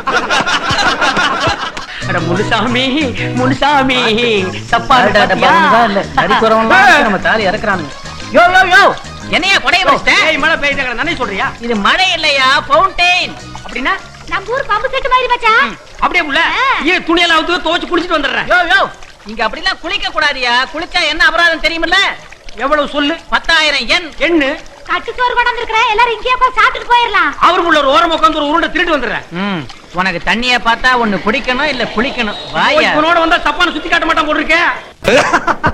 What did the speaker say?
அட முனுசாமி முனுசாமி சப்பாடு பாத்தியா? நம்ம தாலி இறக்குறானுங்க யோ யோ யோ என்னையா கொடைய வச்சிட்ட ஏய் மழை பெய்யுது நானே சொல்றியா இது மழை இல்லையா ஃபவுண்டைன் அப்படின்னா நம்ம ஊர் பம்பு செட்டு மாதிரி மச்சான் அப்படியே உள்ள ஆ. ஏன் துணியெல்லாம் அவுத்து துவச்சு குளிச்சிட்டு வந்துடுறேன் யோ யோ இங்க அப்படிலாம் குளிக்க கூடாதியா குளிச்சா என்ன அபராதம் தெரியுமில்ல எவ்வளவு சொல்லு பத்தாயிரம் எண் எண்ணு கட்டு சோறு கொண்டு இருக்கிறேன் எல்லாரும் இங்கேயே போய் சாப்பிட்டுட்டு போயிடலாம் அவருக்குள்ள ஒரு ஓரம் உட்காந்து ஒரு உருண்டை திருட்டு வந்துடுறேன் ம் உனக்கு தண்ணிய பார்த்தா ஒண்ணு குடிக்கணும் இல்ல குளிக்கணும் வாயா இவனோட வந்தா சப்பான சுத்தி காட்ட மாட்டான் போட்டிருக்கேன்